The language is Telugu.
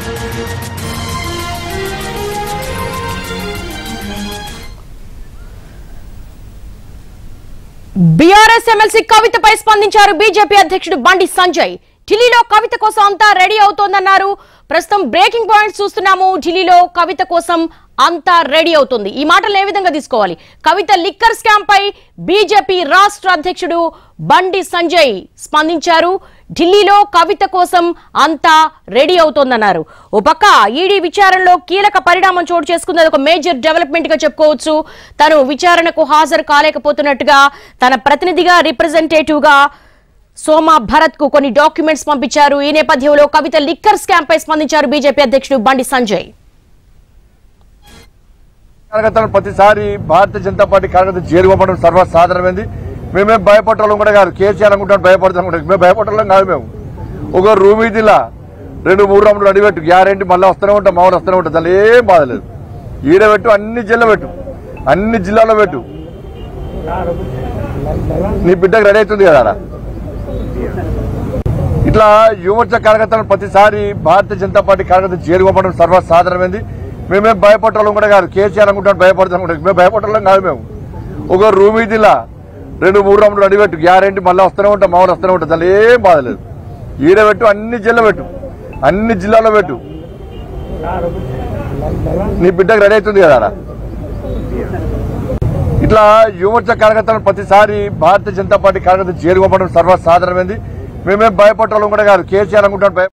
బీఆర్ఎస్ ఎమ్మెల్సీ కవితపై స్పందించారు బీజేపీ అధ్యక్షుడు బండి సంజయ్ ఢిల్లీలో కవిత కోసం అంతా రెడీ అవుతోందన్నారు ప్రస్తుతం బ్రేకింగ్ పాయింట్స్ చూస్తున్నాము ఢిల్లీలో కవిత కోసం అంతా రెడీ అవుతుంది ఈ మాటలు ఏ విధంగా తీసుకోవాలి కవిత లిక్కర్ స్కామ్ పై బీజేపీ రాష్ట్ర అధ్యక్షుడు బండి సంజయ్ స్పందించారు ఢిల్లీలో కవిత కోసం అంతా రెడీ అవుతోందన్నారు ఓ పక్క ఈడీ విచారణలో కీలక పరిణామం చోటు చేసుకున్నది ఒక మేజర్ డెవలప్మెంట్ గా చెప్పుకోవచ్చు తను విచారణకు హాజరు కాలేకపోతున్నట్టుగా తన ప్రతినిధిగా రిప్రజెంటేటివ్ గా సోమా భరత్ కు కొన్ని డాక్యుమెంట్స్ పంపించారు ఈ నేపథ్యంలో కవిత లిక్కర్ స్కామ్ పై స్పందించారు బీజేపీ అధ్యక్షుడు బండి సంజయ్ కార్యకర్తలను ప్రతిసారి భారతీయ జనతా పార్టీ కార్యకర్త జైలు పంపడం సర్వసాధారణమైంది మేమేం భయపడటం కూడా కాదు కేసీఆర్ అనుకుంటాం భయపడతాం కూడా మేము భయపడటం కాదు మేము ఒక రూమ్ ఇదిలా రెండు మూడు రౌండ్లు అడిపెట్టు గ్యారెంటీ మళ్ళీ వస్తూనే ఉంటాం మామూలు వస్తూనే ఉంటాం దాని ఏం బాధలేదు ఈడ పెట్టు అన్ని జిల్లా పెట్టు అన్ని జిల్లాలో పెట్టు నీ బిడ్డకు రెడీ అవుతుంది కదా ఆడ. ఇట్లా యువమోర్చ కార్యకర్తలను ప్రతిసారి భారతీయ జనతా పార్టీ కార్యకర్త జైలు పంపడం సర్వసాధారణమైంది మేమేం భయపడటం కూడా కాదు కేసీఆర్ అనుకుంటాం భయపడతాం కూడా మేము భయపడటం కాదు మేము ఒక రూమ్ ఇదిలా రెండు మూడు రౌండ్లు అడిపెట్టు గ్యారెంటీ మళ్ళీ వస్తూనే ఉంటాం మామూలు వస్తూనే ఉంటాం దాని ఏం బాధలేదు ఈడ పెట్టు అన్ని జిల్లా పెట్టు అన్ని జిల్లాలో పెట్టు నీ బిడ్డకు రెడీ అవుతుంది కదా ఆడ. ఇట్లా యువమోర్చ కార్యకర్తలను ప్రతిసారి భారతీయ జనతా పార్టీ కార్యకర్త జైలు పంపడం సర్వసాధారణమైంది మేమేం భయపడటం కూడా కాదు కేసీఆర్ అనుకుంటాం భయ